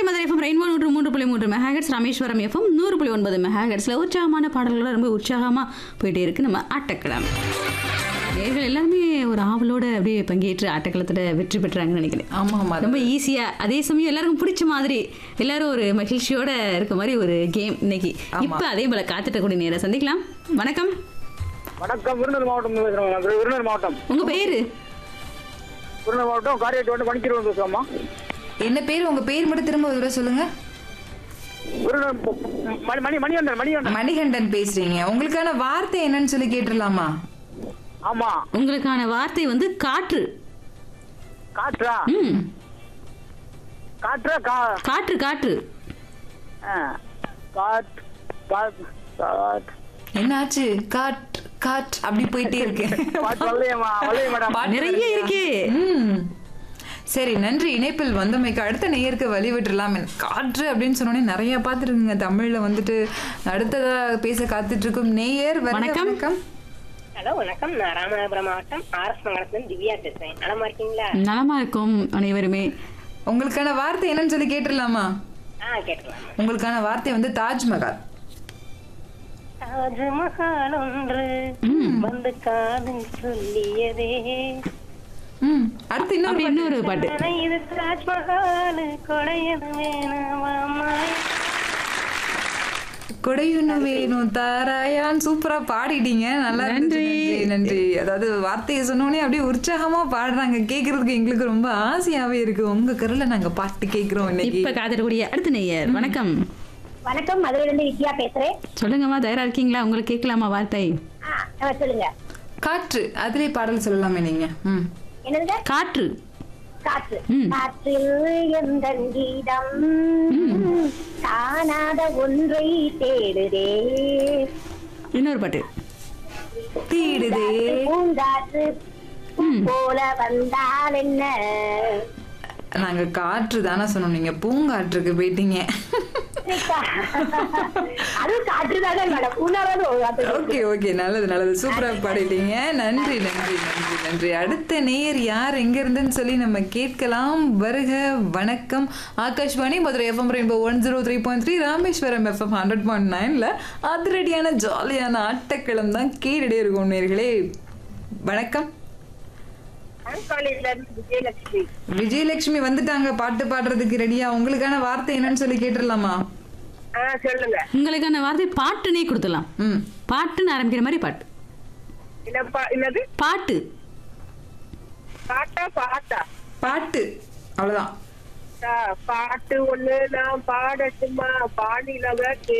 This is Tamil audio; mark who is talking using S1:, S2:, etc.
S1: மதுரை எஃப்எம் ரெயின்போ நூற்று மூன்று புள்ளி மூன்று மெகாஹெட்ஸ் ராமேஸ்வரம் எஃப்எம் நூறு புள்ளி ஒன்பது மெகாஹெட்ஸில் உற்சாகமான பாடல்களோட ரொம்ப உற்சாகமாக போயிட்டே இருக்கு நம்ம ஆட்டக்கிழமை நேர்கள் எல்லாருமே ஒரு ஆவலோட அப்படியே பங்கேற்று ஆட்டக்களத்தில் வெற்றி பெற்றாங்கன்னு நினைக்கிறேன்
S2: ஆமா ஆமா
S1: ரொம்ப ஈஸியா அதே சமயம் எல்லாருக்கும் பிடிச்ச மாதிரி எல்லாரும் ஒரு மகிழ்ச்சியோட இருக்க மாதிரி ஒரு கேம் இன்னைக்கு இப்ப அதே போல காத்துட்ட கூடிய நேரம் சந்திக்கலாம் வணக்கம்
S3: வணக்கம் விருதுநகர் மாவட்டம் பேசுறோம் நான் விருதுநகர் மாவட்டம்
S1: உங்க பேரு
S3: விருதுநகர் மாவட்டம் காரியாட்டி வந்து பணிக்கிறோம் பேசுறோமா
S2: என்ன பேர் உங்க பேர் மட்டும் திரும்ப ஒரு தடவை சொல்லுங்க
S3: விருதுநகர் மணி மணி மணிவந்தன் மணிவந்தன்
S2: மணிகண்டன் பேசுறீங்க உங்களுக்கான வார்த்தை என்னன்னு சொல்லி கேட்டுடலாமா
S3: ஆமா
S1: உங்களுக்கான வார்த்தை வந்து காற்று
S3: காற்றா
S1: ம்
S3: காற்றா கா
S1: காற்று காற்று
S3: ஆ. காட் காட் காட்
S2: என்னாச்சு காட் காட் அப்படி போயிட்டே இருக்கு
S3: காட் வல்லையம்மா வல்லைய மேடம்
S2: பாட்டு
S1: நிறைய
S2: வருதா?
S1: இருக்கே.
S2: ம். சரி நன்றி இணைப்பில் வந்தமைக்கு அடுத்த நேயருக்கு வழி விட்டுறலாம் காற்று அப்படின்னு சொன்னோடனே நிறைய பார்த்துருக்குங்க தமிழ்ல வந்துட்டு அடுத்ததா பேச காத்துட்டு இருக்கும் நேயர் வருக,
S1: வணக்கம்.
S2: வணக்கம்
S4: ஹலோ வணக்கம் நான் ராமநாதபுரம் மாவட்டம் ஆர்எஸ் மங்கலத்துல திவ்யா பேசுறேன் நலமா இருக்கீங்களா
S1: நலமா இருக்கும் அனைவருமே
S2: உங்களுக்கான வார்த்தை என்னன்னு சொல்லி கேட்டுடலாமா
S4: ஆ கேட்டுக்கலாம்
S2: உங்களுக்கான வார்த்தை வந்து தாஜ்மஹால்
S4: தாஜ்மஹால் ஒன்று வந்து காதல் சொல்லியதே
S2: ம் அடுத்து இன்னொரு
S1: அப்படி இன்னொரு பாட்டு
S4: ஆனா இது தாஜ்மஹால் கொடையது வேணாமா
S2: கொடையுன்னு வேணும் தாராயான் சூப்பரா பாடிட்டீங்க நல்லா இருந்துச்சு.
S1: நன்றி.
S2: நன்றி நன்றி அதாவது வார்த்தையை சொன்னோடனே அப்படியே உற்சாகமா பாடுறாங்க கேக்குறதுக்கு எங்களுக்கு ரொம்ப ஆசையாவே இருக்கு உங்க குரல்ல நாங்க பாட்டு கேக்குறோம் இன்னைக்கு
S1: இப்ப காத்துக்கூடிய அடுத்த நேயர் வணக்கம்
S5: வணக்கம் மதுரையில இருந்து வித்யா பேசுறேன்
S1: சொல்லுங்கம்மா தயாரா இருக்கீங்களா உங்களுக்கு கேட்கலாமா வார்த்தை
S5: ஆ, ஆ, சொல்லுங்க
S2: காற்று அதிலே பாடல் சொல்லலாமே நீங்க ம்
S5: என்னதுங்க
S1: காற்று
S5: காற்று
S1: ம்.
S5: காற்றில் எந்த கீதம் காணாத ஒன்றை தேடுதே
S1: இன்னொரு பாட்டு
S2: தீடுதே
S5: பூங்காற்று
S1: ம்.
S5: போல வந்தால் என்ன
S2: நாங்க காற்று தானே சொன்னோம் நீங்க பூங்காற்றுக்கு போயிட்டீங்க
S5: அதுவும் காற்று தானே மேடம் பூனாவது ஒரு காற்று
S2: ஓகே ஓகே நல்லது நல்லது சூப்பரா பாடிட்டீங்க நன்றி நன்றி நன்றி நன்றி அடுத்த நேயர் யார் எங்க இருந்துன்னு சொல்லி நம்ம கேட்கலாம் வருக வணக்கம் Akashvani Madurai FM rainbow one zero three point three Rameswaram FM hundred point நைன்ல அதிரடியான ஜாலியான ஆட்டக்கிழம் தான் கேட்டுட்டே இருக்கும் நேர்களே வணக்கம்
S4: காலேஜ்ல இருந்து விஜயலட்சுமி
S2: விஜயலட்சுமி வந்துட்டாங்க பாட்டு பாடுறதுக்கு ரெடியா உங்களுக்கான வார்த்தை என்னன்னு சொல்லி கேட்டுடலாமா
S4: ஆ சொல்லுங்க
S1: உங்களுக்கான வார்த்தை பாட்டுனே கொடுத்துடலாம்
S2: ம்
S1: பாட்டுன்னு ஆரம்பிக்கிற மாதிரி பாட்டு
S4: என்னப்பா என்னது
S1: பாட்டு
S4: பாட்டா பாட்டா
S2: பாட்டு அவ்வளவுதான்
S4: பாட்டு ஒண்ணு நான் பாடட்டுமா பாடினவ